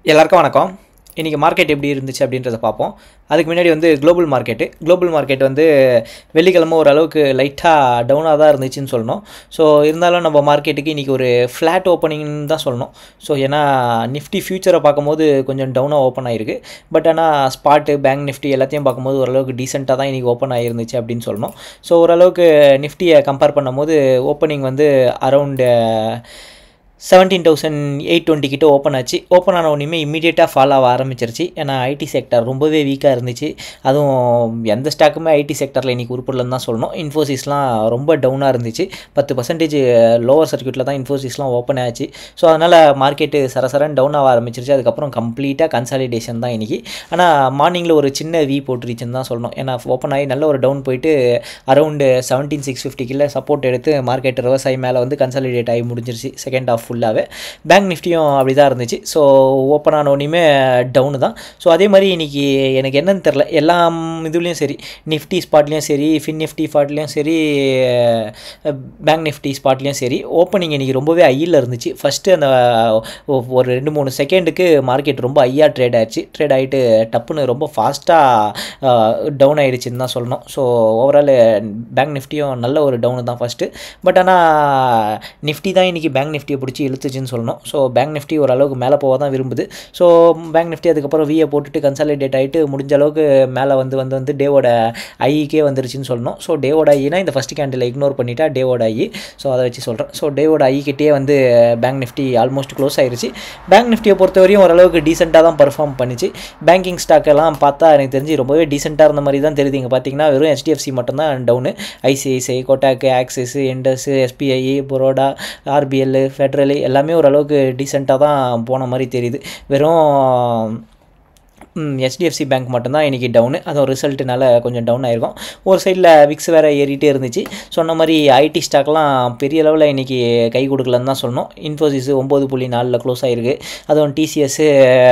எல்லாருக்கும் வணக்கம் இன்றைக்கி மார்க்கெட் எப்படி இருந்துச்சு அப்படின்றத பார்ப்போம் அதுக்கு முன்னாடி வந்து குளோபல் மார்க்கெட்டு குளோபல் மார்க்கெட் வந்து வெள்ளிக்கிழமை ஓரளவுக்கு லைட்டாக டவுனாக தான் இருந்துச்சுன்னு சொல்லணும் ஸோ இருந்தாலும் நம்ம மார்க்கெட்டுக்கு இன்றைக்கி ஒரு ஃப்ளாட் ஓப்பனிங்னு தான் சொல்லணும் ஸோ ஏன்னா நிஃப்டி ஃபியூச்சரை பார்க்கும்போது கொஞ்சம் டவுனாக ஓப்பன் ஆகிருக்கு பட் ஆனால் ஸ்பாட்டு பேங்க் நிஃப்டி எல்லாத்தையும் பார்க்கும்போது ஓரளவுக்கு டீசெண்டாக தான் இன்றைக்கி ஓப்பன் ஆகிருந்துச்சு அப்படின்னு சொல்லணும் ஸோ ஓரளவுக்கு நிஃப்டியை கம்பேர் பண்ணும்போது ஓப்பனிங் வந்து around seventeen thousand eight twenty கிட்ட ஓப்பன் ஆச்சு ஓப்பன் ஆன உடனே இமீடியட்டாக ஃபால் ஆக ஆரம்பிச்சிருச்சு ஏன்னா ஐடி செக்டர் ரொம்பவே வீக்காக இருந்துச்சு அதுவும் எந்த ஸ்டாக்குமே ஐடி செக்டரில் இன்றைக்கி உருப்படலன்னு தான் சொல்லணும் இன்ஃபோசிஸ்லாம் ரொம்ப டவுனாக இருந்துச்சு பத்து பர்சன்டேஜ் லோவர் சர்க்கியூட்டில் தான் இன்ஃபோசிஸ்லாம் ஓப்பன் ஆச்சு ஸோ அதனால் மார்க்கெட்டு சரசரன் டவுன் ஆக ஆரம்பிச்சிருச்சு அதுக்கப்புறம் கம்ப்ளீட்டாக கன்சாலிடேஷன் தான் இன்றைக்கி ஆனால் மார்னிங்கில் ஒரு சின்ன வி போட்டுருச்சுன்னு தான் சொல்லணும் ஏன்னா ஓப்பன் ஆகி நல்ல ஒரு டவுன் போயிட்டு அரௌண்டு செவன்டீன் சிக்ஸ் ஃபிஃப்டிக்கில் சப்போர்ட் எடுத்து மார்க்கெட் ரிவர்ஸ் ஆகி மேலே வந்து கன்சாலிடேட் ஆகி முடிஞ்சிருச்சு செகண்ட் ஆஃப் ஃபுல்லாகவே பேங்க் நிஃப்டியும் அப்படி தான் இருந்துச்சு ஸோ ஓப்பன் ஆன உடனே டவுனு தான் ஸோ அதே மாதிரி இன்றைக்கி எனக்கு என்னன்னு தெரில எல்லா இதுலேயும் சரி நிஃப்டி ஸ்பாட்லேயும் சரி ஃபின் நிஃப்டி ஸ்பாட்லேயும் சரி பேங்க் நிஃப்டி ஸ்பாட்லேயும் சரி ஓப்பனிங் இன்றைக்கி ரொம்பவே ஐயில் இருந்துச்சு ஃபஸ்ட்டு அந்த ஒரு ரெண்டு மூணு செகண்டுக்கு மார்க்கெட் ரொம்ப ஐயாக ட்ரேட் ஆயிடுச்சு ட்ரேட் ஆகிட்டு டப்புன்னு ரொம்ப ஃபாஸ்ட்டாக டவுன் ஆகிடுச்சின்னு தான் சொல்லணும் ஸோ ஓவரால் பேங்க் நிஃப்டியும் நல்ல ஒரு டவுனு தான் ஃபஸ்ட்டு பட் ஆனால் நிஃப்டி தான் இன்றைக்கி பேங்க் நிஃப்டியை பிடிச்சி இழுத்துச்சுன்னு சொல்லணும் ஸோ பேங்க் நிஃப்டி ஓரளவுக்கு மேலே போக தான் விரும்புது ஸோ பேங்க் நிஃப்டி அதுக்கப்புறம் விஏ போட்டுட்டு கன்சாலிடேட் ஆகிட்டு முடிஞ்ச அளவுக்கு மேலே வந்து வந்து வந்து டேவோட ஐக்கே வந்துருச்சுன்னு சொல்லணும் ஸோ டேவோட ஐனா இந்த ஃபஸ்ட் கேண்டில் இக்னோர் பண்ணிட்டா டேவோட ஐ ஸோ அதை வச்சு சொல்கிறேன் ஸோ டேவோட ஐக்கிட்டே வந்து பேங்க் நிஃப்டி ஆல்மோஸ்ட் க்ளோஸ் ஆயிருச்சு பேங்க் நிஃப்டியை பொறுத்தவரையும் ஓரளவுக்கு டீசெண்டாக தான் பர்ஃபார்ம் பண்ணிச்சு பேங்கிங் ஸ்டாக் எல்லாம் பார்த்தா எனக்கு தெரிஞ்சு ரொம்பவே டீசெண்டாக இருந்த மாதிரி தான் தெரியுது இங்கே பார்த்தீங்கன்னா வெறும் ஹெச்டிஎஃப்சி மட்டும்தான் down ICICI Kotak Axis Indus SBI Baroda RBL Federal எல்லாமே ஓரளவுக்கு டீசெண்டாக தான் போன மாதிரி தெரியுது வெறும் ஹெச்டிஎஃப்சி பேங்க் மட்டும்தான் இன்றைக்கி டவுனு அது ஒரு ரிசல்ட்டுனால கொஞ்சம் டவுன் ஆகிருக்கும் ஒரு சைடில் விக்ஸ் வேறு ஏறிட்டே இருந்துச்சு சொன்ன மாதிரி ஐடி ஸ்டாக்லாம் பெரிய லெவலில் இன்றைக்கி கை கொடுக்கலன்னு தான் சொல்லணும் இன்ஃபோசிஸ் ஒம்பது புள்ளி நாலில் க்ளோஸ் ஆகிருக்கு அதுவும் டிசிஎஸ்ஸு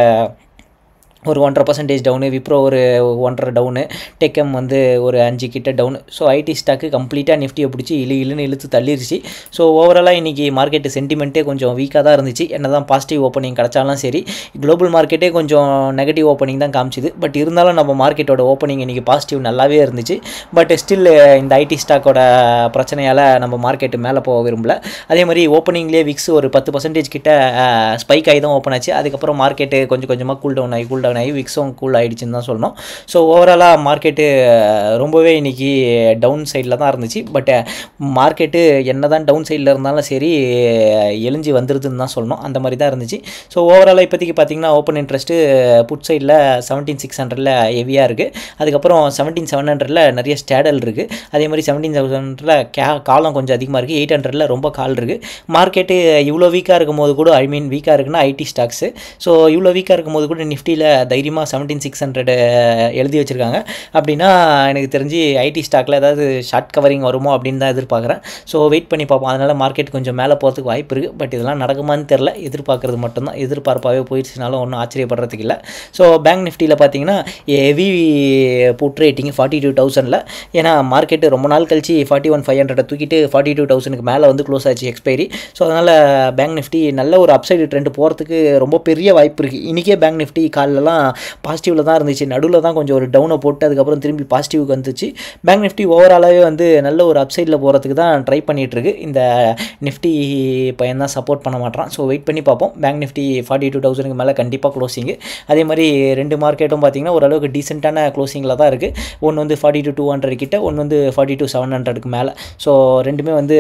ஒரு ஒன்றரை பர்சன்டேஜ் டவுனு விப்ரோ ஒரு ஒன்றரை டவுனு டெக்கம் வந்து ஒரு அஞ்சு கிட்ட டவுனு ஸோ ஐடி ஸ்டாக்கு கம்ப்ளீட்டாக நிஃப்டியை பிடிச்சி இழு இழுன்னு இழுத்து தள்ளிருச்சு ஸோ ஓவராலாக இன்றைக்கி மார்க்கெட்டு சென்டிமெண்ட்டே கொஞ்சம் வீக்காக தான் இருந்துச்சு என்ன தான் பாசிட்டிவ் ஓப்பனிங் கிடச்சாலும் சரி குளோபல் மார்க்கெட்டே கொஞ்சம் நெகட்டிவ் ஓப்பனிங் தான் காமிச்சிது பட் இருந்தாலும் நம்ம மார்க்கெட்டோட ஓப்பனிங் இன்றைக்கி பாசிட்டிவ் நல்லாவே இருந்துச்சு பட் ஸ்டில் இந்த ஐடி ஸ்டாக்கோட பிரச்சனையால் நம்ம மார்க்கெட்டு மேலே போக விரும்பல அதே மாதிரி ஓப்பனிங்லேயே விக்ஸ் ஒரு பத்து பர்சன்டேஜ் கிட்ட ஸ்பைக் ஆகி தான் ஓப்பன் ஆச்சு அதுக்கப்புறம் மார்க்கெட்டு கொஞ்சம் கொஞ்சமாக கூல் டவுன் ஆகி கூல் டவுன் ஆகி விக்ஸும் கூல் ஆகிடுச்சுன்னு தான் சொல்லணும் ஸோ ஓவராலாக மார்க்கெட்டு ரொம்பவே இன்றைக்கி டவுன் சைடில் தான் இருந்துச்சு பட் மார்க்கெட்டு என்ன தான் டவுன் சைடில் இருந்தாலும் சரி எழிஞ்சு வந்துருதுன்னு தான் சொல்லணும் அந்த மாதிரி தான் இருந்துச்சு ஸோ ஓவராலாக இப்போதைக்கு பார்த்தீங்கன்னா ஓப்பன் இன்ட்ரெஸ்ட்டு புட் சைடில் செவன்டீன் சிக்ஸ் ஹண்ட்ரடில் ஹெவியாக இருக்குது அதுக்கப்புறம் செவன்டீன் செவன் ஹண்ட்ரடில் நிறைய ஸ்டேடல் இருக்குது அதே மாதிரி செவன்டீன் தௌசண்டில் கே காலம் கொஞ்சம் அதிகமாக இருக்குது எயிட் ஹண்ட்ரடில் ரொம்ப கால் இருக்குது மார்க்கெட்டு இவ்வளோ வீக்காக இருக்கும் போது கூட ஐ மீன் வீக்காக இருக்குன்னா ஐடி ஸ்டாக்ஸு ஸோ இவ்வளோ வீக்காக இருக்கும் போது கூட நிஃப்டியில் தைரியமாக செவன்டீன் சிக்ஸ் ஹண்ட்ரட் எழுதி வச்சுருக்காங்க அப்படின்னா எனக்கு தெரிஞ்சு ஐடி ஸ்டாக்கில் ஏதாவது ஷார்ட் கவரிங் வருமோ அப்படின்னு தான் எதிர்பார்க்குறேன் ஸோ வெயிட் பண்ணி பார்ப்போம் அதனால் மார்க்கெட் கொஞ்சம் மேலே போகிறதுக்கு வாய்ப்பு இருக்குது பட் இதெல்லாம் நடக்குமான்னு தெரில எதிர்பார்க்குறது மட்டும்தான் எதிர்பார்ப்பாகவே போயிடுச்சுனாலும் ஒன்றும் ஆச்சரியப்படுறதுக்கு இல்லை ஸோ பேங்க் நிஃப்டியில் பார்த்தீங்கன்னா heavy put rating forty two தௌசண்டில் ஏன்னா மார்க்கெட்டு ரொம்ப நாள் கழிச்சு ஃபார்ட்டி ஒன் ஃபைவ் ஹண்ட்ரட் தூக்கிட்டு ஃபார்ட்டி டூ தௌசண்ட்க்கு மேலே வந்து க்ளோஸ் ஆச்சு எக்ஸ்பைரி ஸோ அதனால் பேங்க் நிஃப்டி நல்ல ஒரு அப்சைடு ட்ரெண்ட் போகிறதுக்கு ரொம்ப பெரிய வாய்ப்பு இருக்குது இன்றைக்கே பேங்க் நிஃப்டி காலெலாம் பாசிட்டிவில் தான் இருந்துச்சு நடுவில் தான் கொஞ்சம் ஒரு டவுனை போட்டு அதுக்கப்புறம் திரும்பி பாசிட்டிவ்க்கு வந்துச்சு பேங்க் நிஃப்டி ஓவராலாகவே வந்து நல்ல ஒரு அப்சைடில் போகிறதுக்கு தான் ட்ரை பண்ணிகிட்ருக்கு இந்த நிஃப்டி பையன் தான் சப்போர்ட் பண்ண மாட்டான் ஸோ வெயிட் பண்ணி பார்ப்போம் பேங்க் நிஃப்டி ஃபார்ட்டி டூ தௌசண்ட்க்கு மேலே கண்டிப்பாக க்ளோசிங்கு அதே மாதிரி ரெண்டு மார்க்கெட்டும் பார்த்திங்கன்னா ஓரளவுக்கு டீசெண்டான க்ளோசிங்கில் தான் இருக்குது ஒன்று வந்து ஃபார்ட்டி டூ டூ ஹண்ட்ரட் கிட்ட ஒன்று வந்து ஃபார்ட்டி டூ செவன் ஹண்ட்ரடுக்கு மேலே ஸோ ரெண்டுமே வந்து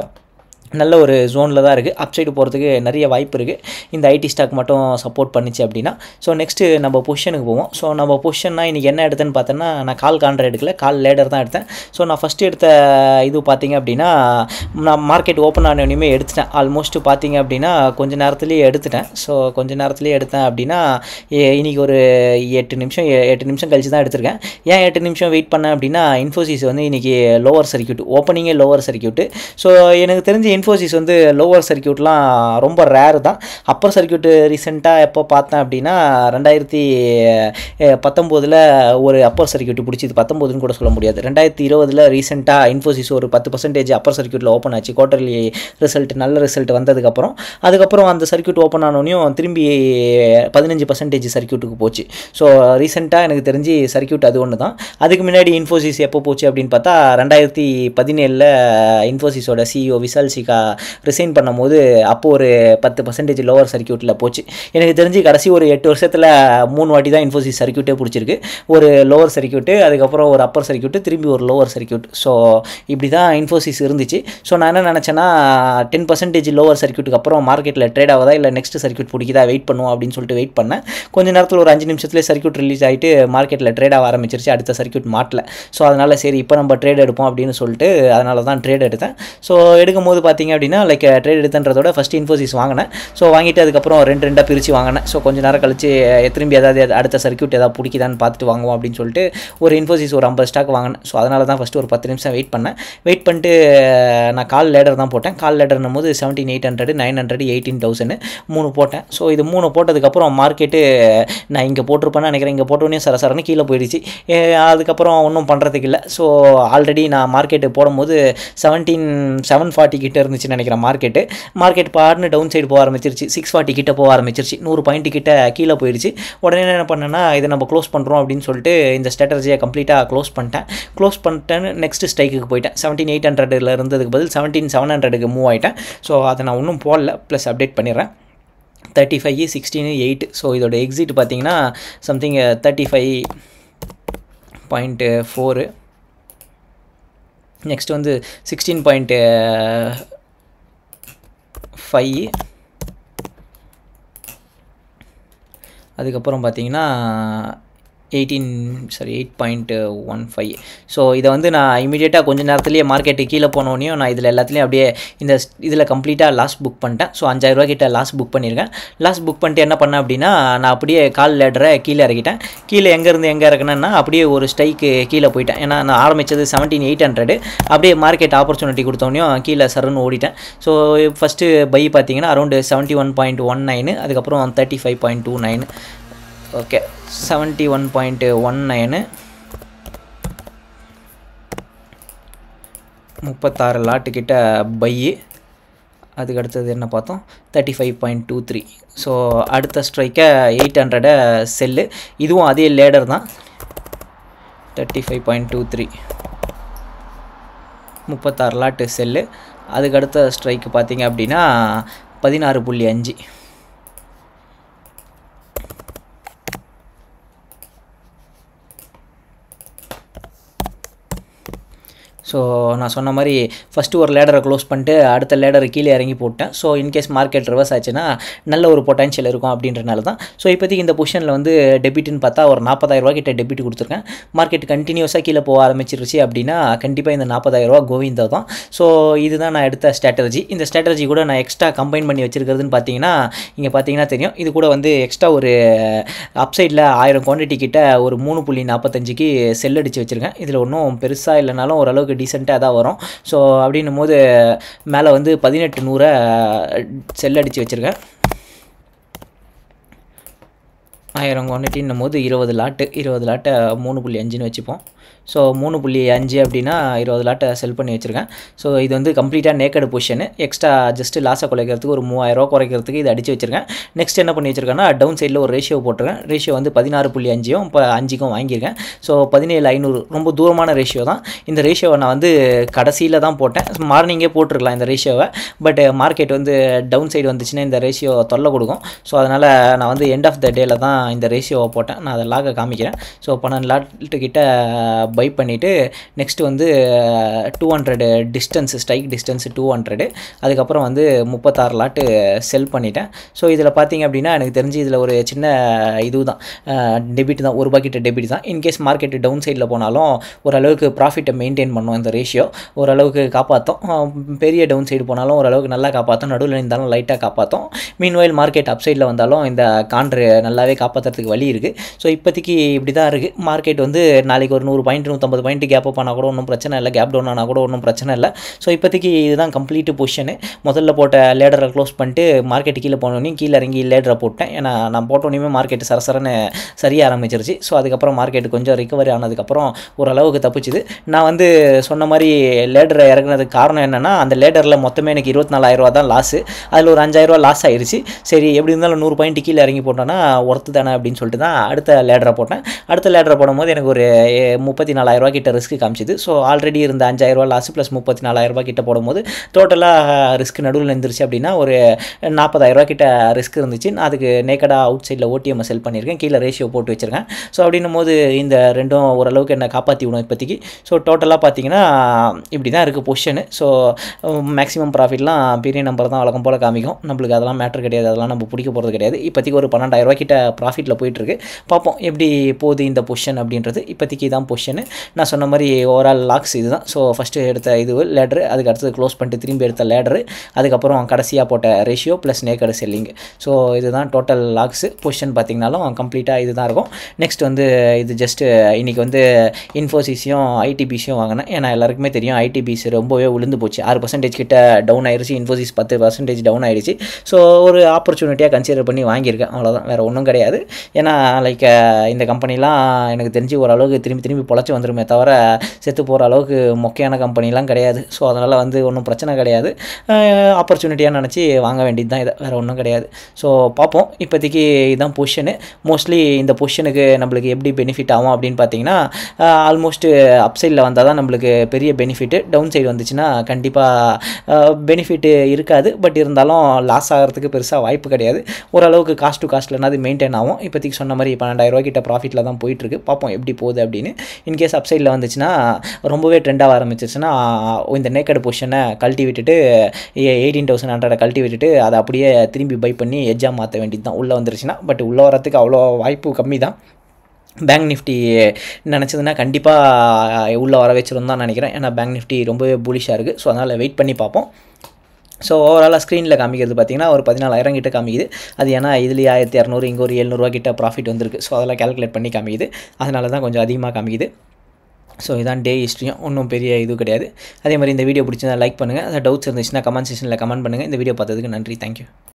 நல்ல ஒரு ஜோனில் தான் இருக்குது அப்சைடு போகிறதுக்கு நிறைய வாய்ப்பு இருக்குது இந்த ஐடி ஸ்டாக் மட்டும் சப்போர்ட் பண்ணிச்சு அப்படின்னா ஸோ நெக்ஸ்ட்டு நம்ம பொசிஷனுக்கு போவோம் ஸோ நம்ம பொசிஷன்னா இன்றைக்கி என்ன எடுத்தேன்னு பார்த்தோன்னா நான் கால் கான்ட்ரா எடுக்கல கால் லேடர் தான் எடுத்தேன் ஸோ நான் ஃபஸ்ட்டு எடுத்த இது பார்த்தீங்க அப்படின்னா நான் மார்க்கெட் ஓப்பன் ஆனவனையுமே எடுத்துட்டேன் ஆல்மோஸ்ட் பார்த்தீங்க அப்படின்னா கொஞ்ச நேரத்துலேயே எடுத்துட்டேன் ஸோ கொஞ்ச நேரத்துலேயே எடுத்தேன் அப்படின்னா இன்றைக்கி ஒரு எட்டு நிமிஷம் எட்டு நிமிஷம் கழிச்சு தான் எடுத்திருக்கேன் ஏன் எட்டு நிமிஷம் வெயிட் பண்ணேன் அப்படின்னா இன்ஃபோசிஸ் வந்து இன்றைக்கி லோவர் சர்க்கியூட் ஓப்பனிங்கே லோவர் சர்க்கியூட்டு ஸோ எனக்கு தெரிஞ்சு இன்ஃபோசிஸ் வந்து லோவர் சர்க்கியூட்லாம் ரொம்ப ரேர் தான் அப்பர் சர்க்கியூட் ரீசெண்டாக எப்போ பார்த்தேன் அப்படின்னா ரெண்டாயிரத்தி பத்தொம்போதில் ஒரு அப்பர் சர்க்கியூட் பிடிச்சிது பத்தொம்போதுன்னு கூட சொல்ல முடியாது ரெண்டாயிரத்தி இருபதில் ரீசெண்டாக இன்ஃபோசிஸ் ஒரு பத்து பர்சன்டேஜ் அப்பர் சர்க்கியூட்டில் ஓப்பன் ஆச்சு குவார்டர்லி ரிசல்ட் நல்ல ரிசல்ட் வந்ததுக்கப்புறம் அதுக்கப்புறம் அந்த சர்க்கியூட் ஓப்பன் ஆனோனையும் திரும்பி பதினஞ்சு பர்சன்டேஜ் சர்க்கியூட்டுக்கு போச்சு ஸோ ரீசெண்டாக எனக்கு தெரிஞ்சு சர்க்கியூட் அது ஒன்று தான் அதுக்கு முன்னாடி இன்ஃபோசிஸ் எப்போ போச்சு அப்படின்னு பார்த்தா ரெண்டாயிரத்தி பதினேழில் இன்ஃபோசிஸோட சிஇஓ விஷால் சிகா ரிசைன் பண்ணும்போது அப்போ ஒரு பத்து பர்சன்டேஜ் லோவர் சர்க்கியூட்டில் போச்சு எனக்கு தெரிஞ்சு கடைசி ஒரு எட்டு வருஷத்தில் மூணு வாட்டி தான் இன்ஃபோசிஸ் சர்க்கியூட்டே பிடிச்சிருக்கு ஒரு லோவர் சர்க்கியூட்டு அதுக்கப்புறம் ஒரு அப்பர் சர்க்கியூட்டு திரும்பி ஒரு லோவர் சர்க்கியூட் ஸோ இப்படி தான் இன்ஃபோசிஸ் இருந்துச்சு ஸோ நான் என்ன நினச்சேன்னா டென் பர்சன்டேஜ் லோவர் சர்க்கியூட்டுக்கு அப்புறம் மார்க்கெட்டில் ட்ரேட் ஆகுதா இல்லை நெக்ஸ்ட் சர்க்கியூட் பிடிக்குதா வெயிட் பண்ணுவோம் அப்படின்னு சொல்லிட்டு வெயிட் பண்ணேன் கொஞ்ச நேரத்தில் ஒரு அஞ்சு நிமிஷத்துலேயே சர்க்கியூட் ரிலீஸ் ஆகிட்டு மார்க்கெட்டில் ட்ரேட் ஆக ஆரம்பிச்சிருச்சு அடுத்த சர்க்கியூட் மாட்டல ஸோ அதனால் சரி இப்போ நம்ம ட்ரேட் எடுப்போம் அப்படின்னு சொல்லிட்டு அதனால தான் ட்ரேட் எடுத்தேன் ஸோ எடுக்கும் போது பார்த்தீங்க அப்படின்னா லைக் ட்ரேட் எடுத்தன்றதோட ஃபஸ்ட் இன்ஃபோசிஸ் வாங்கினேன் ஸோ வாங்கிட்டு அதுக்கப்புறம் ரெண்டு ரெண்டாக பிரித்து வாங்கினேன் ஸோ கொஞ்ச நேரம் கழிச்சு திரும்பி ஏதாவது அடுத்த சர்க்கியூட் ஏதாவது பிடிக்குதான்னு பார்த்துட்டு வாங்குவோம் அப்படின்னு சொல்லிட்டு ஒரு இன்ஃபோசிஸ் ஒரு ஐம்பது ஸ்டாக் வாங்கினேன் ஸோ அதனால தான் ஃபஸ்ட்டு ஒரு பத்து நிமிஷம் வெயிட் பண்ணேன் வெயிட் பண்ணிட்டு நான் கால் லேடர் தான் போட்டேன் கால் லேடர்னும் போது seventeen eight hundred nine hundred eighteen thousand மூணு போட்டேன் ஸோ இது மூணு போட்டதுக்கப்புறம் மார்க்கெட்டு நான் இங்கே போட்டிருப்பேன்னு நினைக்கிறேன் இங்கே போட்டோடனே சர சரன்னு கீழே போயிடுச்சு ஏ, அதுக்கப்புறம் ஒன்றும் பண்ணுறதுக்கு இல்லை ஸோ ஆல்ரெடி நான் மார்க்கெட்டு போடும்போது செவன்டீன் செவன் ஃபார்ட்டி கிட்ட இருந்துச்சுன்னு நினைக்கிறேன் மார்க்கெட்டு மார்க்கெட் பாருன்னு டவுன் சைடு போக ஆரம்பிச்சிருச்சு சிக்ஸ் ஃபார்ட்டி கிட்ட போக ஆரம்பிச்சிருச்சு நூறு பாயிண்ட் கிட்ட கீழே போயிடுச்சு உடனே என்ன பண்ணேன்னா இதை நம்ம க்ளோஸ் பண்ணுறோம் அப்படின்னு சொல்லிட்டு இந்த ஸ்ட்ராட்டஜியை கம்ப்ளீட்டாக க்ளோஸ் பண்ணிட்டேன் க்ளோஸ் பண்ணிட்டேன்னு நெக்ஸ்ட் ஸ்ட்ரைக்குக்கு போயிட்டேன் செவன்டீன் எயிட் ஹண்ட்ரடில் இருந்ததுக்கு பதில் செவன்டீன் செவன் ஹண்ட்ரடுக்கு மூவ் ஆகிட்டேன் ஸோ அதை நான் இன்னும் போடல ப்ளஸ் அப்டேட் பண்ணிடுறேன் thirty five sixteen eight so இதோட எக்ஸிட் பார்த்தீங்கன்னா something thirty five point four next வந்து சிக்ஸ்டீன் பாயிண்ட்டு ஃபைவ் அதுக்கப்புறம் பார்த்தீங்கன்னா eighteen sorry eight point one five so இதை வந்து நான் இமீடியட்டாக கொஞ்ச நேரத்துலேயே மார்க்கெட்டு கீழே போனோடனையும் நான் இதில் எல்லாத்துலேயும் அப்படியே இந்த இதில் கம்ப்ளீட்டாக லாஸ் புக் பண்ணிட்டேன் ஸோ அஞ்சாயிரரூவா கிட்ட லாஸ் புக் பண்ணியிருக்கேன் லாஸ் புக் பண்ணிட்டு என்ன பண்ணேன் அப்படின்னா நான் அப்படியே கால் லேடரை கீழே இறக்கிட்டேன் கீழே எங்கேருந்து எங்கே இறக்குனேன்னா அப்படியே ஒரு ஸ்ட்ரைக்கு கீழே போயிட்டேன் ஏன்னா நான் ஆரம்பித்தது செவன்டீன் எயிட் ஹண்ட்ரடு அப்படியே மார்க்கெட் ஆப்பர்ச்சுனிட்டி கொடுத்தோனையும் கீழே சருன்னு ஓடிட்டேன் ஸோ ஃபஸ்ட்டு பை பார்த்தீங்கன்னா around seventy one point one nine அதுக்கப்புறம் thirty five point two nine okay seventy one point one nine முப்பத்தாறு லாட்டு கிட்ட பை அதுக்கு அடுத்தது என்ன பார்த்தோம் thirty five point two three so அடுத்த ஸ்ட்ரைக்கை எயிட் ஹண்ட்ரடை செல்லு இதுவும் அதே லேடர் தான் thirty five point two three முப்பத்தாறு லாட்டு செல்லு அதுக்கு அடுத்த ஸ்ட்ரைக்கு பார்த்தீங்க அப்படின்னா பதினாறு புள்ளி அஞ்சு ஸோ நான் சொன்ன மாதிரி ஃபஸ்ட்டு ஒரு லேடரை க்ளோஸ் பண்ணிட்டு அடுத்த லேடரை கீழே இறங்கி போட்டேன் ஸோ இன்கேஸ் மார்க்கெட் ரிவர்ஸ் ஆச்சுன்னா நல்ல ஒரு பொட்டன்ஷியல் இருக்கும் அப்படின்றனால தான் ஸோ இப்போதைக்கு இந்த பொசிஷனில் வந்து டெபிட்னு பார்த்தா ஒரு நாற்பதாயிரரூவா கிட்ட டெபிட் கொடுத்துருக்கேன் மார்க்கெட் கண்டினியூஸாக கீழே போக ஆரம்பிச்சிருச்சு அப்படின்னா கண்டிப்பாக இந்த நாற்பதாயிரரூவா கோவிந்தா தான் ஸோ இதுதான் நான் எடுத்த ஸ்ட்ராட்டஜி இந்த ஸ்ட்ராட்டஜி கூட நான் எக்ஸ்ட்ரா கம்பைன் பண்ணி வச்சிருக்கிறதுன்னு பார்த்தீங்கன்னா இங்கே பார்த்தீங்கன்னா தெரியும் இது கூட வந்து எக்ஸ்ட்ரா ஒரு அப்சைடில் ஆயிரம் குவான்டிட்டி கிட்ட ஒரு மூணு புள்ளி நாற்பத்தஞ்சுக்கு செல் அடித்து வச்சுருக்கேன் இதில் ஒன்றும் பெருசாக இல்லைனாலும் ஓரளவுக்கு டீசெண்டாக தான் வரும் ஸோ அப்படின்னும் போது மேலே வந்து பதினெட்டு நூறை செல் அடித்து வச்சுருக்கேன் ஆயிரம் குவான்டிட்டின்னும் போது இருபது லாட்டு இருபது லாட்டை மூணு புள்ளி அஞ்சுன்னு வச்சுப்போம் ஸோ மூணு புள்ளி அஞ்சு அப்படின்னா இருபது லாட்டை செல் பண்ணி வச்சுருக்கேன் ஸோ இது வந்து கம்ப்ளீட்டாக நேக்கடு பொசிஷனு எக்ஸ்ட்ரா ஜஸ்ட்டு லாஸை குறைக்கிறதுக்கு ஒரு மூவாயிரரூவா குறைக்கிறதுக்கு இது அடித்து வச்சுருக்கேன் நெக்ஸ்ட் என்ன பண்ணி வச்சுருக்கேன்னா டவுன் சைடில் ஒரு ரேஷியோ போட்டிருக்கேன் ரேஷியோ வந்து பதினாறு புள்ளி அஞ்சையும் இப்போ அஞ்சுக்கும் வாங்கியிருக்கேன் ஸோ பதினேழு ஐநூறு ரொம்ப தூரமான ரேஷியோ தான் இந்த ரேஷியோவை நான் வந்து கடைசியில் தான் போட்டேன் மார்னிங்கே போட்டிருக்கலாம் இந்த ரேஷியோவை பட் மார்க்கெட் வந்து டவுன் சைடு வந்துச்சுன்னா இந்த ரேஷியோ தொல்லை கொடுக்கும் ஸோ அதனால் நான் வந்து எண்ட் ஆஃப் த டேல தான் இந்த ரேஷியோவை போட்டேன் நான் அதை லாக காமிக்கிறேன் ஸோ பன்னெண்டு லாட்டு கிட்ட பை பண்ணிவிட்டு நெக்ஸ்ட் வந்து two hundred distance strike distance two hundred அதுக்கப்புறம் வந்து முப்பத்தாறு லாட்டு செல் பண்ணிட்டேன் ஸோ இதில் பார்த்தீங்க அப்படின்னா எனக்கு தெரிஞ்சு இதில் ஒரு சின்ன இது தான் டெபிட் தான் ஒரு பாக்கெட் டெபிட் தான் இன்கேஸ் மார்க்கெட் டவுன் சைடில் போனாலும் ஓரளவுக்கு ப்ராஃபிட்டை மெயின்டைன் பண்ணும் இந்த ரேஷியோ ஓரளவுக்கு காப்பாற்றும் பெரிய டவுன் சைடு போனாலும் ஓரளவுக்கு நல்லா காப்பாற்றும் நடுவில் இருந்தாலும் லைட்டாக காப்பாற்றும் மீன்வயல் மார்க்கெட் அப் சைடில் வந்தாலும் இந்த கான்ட்ரு நல்லாவே காப்பாற்றுறதுக்கு வழி இருக்குது ஸோ இப்போதைக்கு இப்படி தான் இருக்குது மார்க்கெட் வந்து நாளைக்கு ஒரு நூறு நூறு பாயிண்ட் நூற்றம்பது பாயிண்ட் கேப் அப் ஆனால் கூட ஒன்றும் பிரச்சனை இல்லை கேப் டவுன் ஆனால் கூட ஒன்றும் பிரச்சனை இல்லை ஸோ இப்போதைக்கு இதுதான் கம்ப்ளீட் பொசிஷனு முதல்ல போட்ட லேடரை க்ளோஸ் பண்ணிட்டு மார்க்கெட் கீழே போனோடனே கீழே இறங்கி லேடரை போட்டேன் ஏன்னா நான் போட்டோன்னே மார்க்கெட் சரசரன்னு சரிய ஆரம்பிச்சிருச்சு ஸோ அதுக்கப்புறம் மார்க்கெட் கொஞ்சம் ரிகவரி ஆனதுக்கப்புறம் ஓரளவுக்கு தப்பிச்சுது நான் வந்து சொன்ன மாதிரி லேடரை இறக்குனதுக்கு காரணம் என்னென்னா அந்த லேடரில் மொத்தமே எனக்கு இருபத்தி நாலாயிரரூவா தான் லாஸு அதில் ஒரு அஞ்சாயிரரூவா லாஸ் ஆயிருச்சு சரி எப்படி இருந்தாலும் நூறு பாயிண்ட் கீழே இறங்கி போட்டோன்னா ஒர்த்து தானே அப்படின்னு சொல்லிட்டு தான் அடுத்த லேடரை போட்டேன் அடுத்த லேடரை போடும்போது எனக்கு ஒரு எ- முப்பத்தி நாலாயிரரூவா கிட்ட ரிஸ்க் காமிச்சிது ஸோ ஆல்ரெடி இருந்த அஞ்சாயிரரூவா லாஸ் ப்ளஸ் முப்பத்தி நாலாயிரரூபா கிட்ட போடும்போது டோட்டலாக ரிஸ்க் நடுவில் இருந்துருச்சு அப்படின்னா ஒரு நாற்பதாயிரரூவா கிட்ட ரிஸ்க் இருந்துச்சு நான் அதுக்கு நேக்கடாக அவுட் சைடில் ஓடிஎம் செல் பண்ணியிருக்கேன் கீழே ரேஷியோ போட்டு வச்சிருக்கேன் ஸோ அப்படின்னும் போது இந்த ரெண்டும் ஓரளவுக்கு என்னை காப்பாற்றி விடும் இப்போதைக்கு ஸோ டோட்டலாக பார்த்தீங்கன்னா இப்படி தான் இருக்குது பொசிஷனு ஸோ மேக்ஸிமம் ப்ராஃபிட்லாம் பெரிய நம்பர் தான் வழக்கம் போல் காமிக்கும் நம்மளுக்கு அதெல்லாம் மேட்ரு கிடையாது அதெல்லாம் நம்ம பிடிக்க போகிறது கிடையாது இப்போதைக்கு ஒரு பன்னெண்டாயிரரூவா கிட்ட ப்ராஃபிட்டில் போயிட்டுருக்கு பார்ப்போம் எப்படி போகுது இந்த பொசிஷன் அப்படின்றது இப்போதைக்கு இதான் பொசிஷனு நான் சொன்ன மாதிரி ஓவரால் லாக்ஸ் இதுதான் ஸோ ஃபஸ்ட்டு எடுத்த இது லேட்ரு அதுக்கு அடுத்தது க்ளோஸ் பண்ணிட்டு திரும்பி எடுத்த லேடரு அதுக்கப்புறம் கடைசியாக போட்ட ratio plus naked selling so இதுதான் டோட்டல் லாக்ஸு பொசிஷன் பார்த்தீங்கனாலும் கம்ப்ளீட்டாக இதுதான் இருக்கும் நெக்ஸ்ட் வந்து இது ஜஸ்ட்டு இன்றைக்கி வந்து இன்ஃபோசிஸையும் ஐடிபிஸையும் வாங்கினேன் ஏன்னா எல்லாருக்குமே தெரியும் ஐடிபிஸ் ரொம்பவே விழுந்து போச்சு ஆறு பர்சன்டேஜ் கிட்ட டவுன் ஆயிடுச்சு இன்ஃபோசிஸ் பத்து பர்சன்டேஜ் டவுன் ஆயிடுச்சு ஸோ ஒரு ஆப்பர்ச்சுனிட்டியாக கன்சிடர் பண்ணி வாங்கியிருக்கேன் அவ்வளோதான் வேறு ஒன்றும் கிடையாது ஏன்னா லைக் இந்த கம்பெனிலாம் எனக்கு தெரிஞ்சு ஓரளவுக்கு திரும்பி திரும்பி பொழைச்சி வந்துருமே தவிர செத்து போகிற அளவுக்கு மொக்கையான கம்பெனிலாம் கிடையாது ஸோ அதனால் வந்து ஒன்றும் பிரச்சனை கிடையாது ஆப்பர்ச்சுனிட்டியாக நினச்சி வாங்க வேண்டியது தான் இதை வேறு ஒன்றும் கிடையாது ஸோ பார்ப்போம் இப்போதைக்கு இதுதான் பொசிஷனு மோஸ்ட்லி இந்த பொசிஷனுக்கு நம்மளுக்கு எப்படி பெனிஃபிட் ஆகும் அப்படின்னு பார்த்தீங்கன்னா ஆல்மோஸ்ட் அப்சைடில் வந்தால் தான் நம்மளுக்கு பெரிய பெனிஃபிட்டு டவுன் சைடு வந்துச்சுன்னா கண்டிப்பாக பெனிஃபிட்டு இருக்காது பட் இருந்தாலும் லாஸ் ஆகிறதுக்கு பெருசாக வாய்ப்பு கிடையாது ஓரளவுக்கு காஸ்ட் டு காஸ்ட்லனா அது மெயின்டைன் ஆகும் இப்போதைக்கு சொன்ன மாதிரி பன்னெண்டாயிரரூவா கிட்ட ப்ராஃபிட்டில் தான் போயிட்டுருக்கு பார்ப்போம் எப்படி போகுது அப்படின்னு இன்கேஸ் அப்சைடில் வந்துச்சுன்னா ரொம்பவே ட்ரெண்டாக ஆரம்பிச்சிருச்சுன்னா இந்த நேக்கட் பொசிஷனை கழட்டி விட்டுட்டு எயிட்டீன் தௌசண்ட் ஹண்ட்ரடை கழட்டி விட்டுட்டு அதை அப்படியே திரும்பி பை பண்ணி எஜ்ஜாக மாற்ற வேண்டியது தான் உள்ளே வந்துருச்சுன்னா பட் உள்ளே வரத்துக்கு அவ்வளோ வாய்ப்பு கம்மி தான் பேங்க் நிஃப்டி நினச்சதுன்னா கண்டிப்பாக உள்ளே வர வச்சிரும் தான் நினைக்கிறேன் ஏன்னா பேங்க் நிஃப்டி ரொம்பவே பூலிஷாக இருக்குது ஸோ அதனால் வெயிட் பண்ணி பார்ப்போம் ஸோ ஓவராலாக ஸ்க்ரீனில் காமிக்கிறது பார்த்தீங்கன்னா ஒரு பதினாலாயிரம் கிட்ட காமிக்குது அது ஏன்னா இதுலேயே ஆயிரத்தி இரநூறு இங்கே ஒரு எழுநூறுவா கிட்ட ப்ராஃபிட் வந்திருக்கு ஸோ அதெல்லாம் கேல்குலேட் பண்ணி காமிக்குது அதனால தான் கொஞ்சம் அதிகமாக காமிக்குது ஸோ இதான் டே ஹிஸ்ட்ரியும் ஒன்றும் பெரிய இது கிடையாது அதே மாதிரி இந்த வீடியோ பிடிச்சிருந்தா லைக் பண்ணுங்கள் அதை டவுட்ஸ் இருந்துச்சுன்னா கமெண்ட் செக்ஷனில் கமெண்ட் பண்ணுங்கள் இந்த வீடியோ பார்த்ததுக்கு நன்றி தேங்க்யூ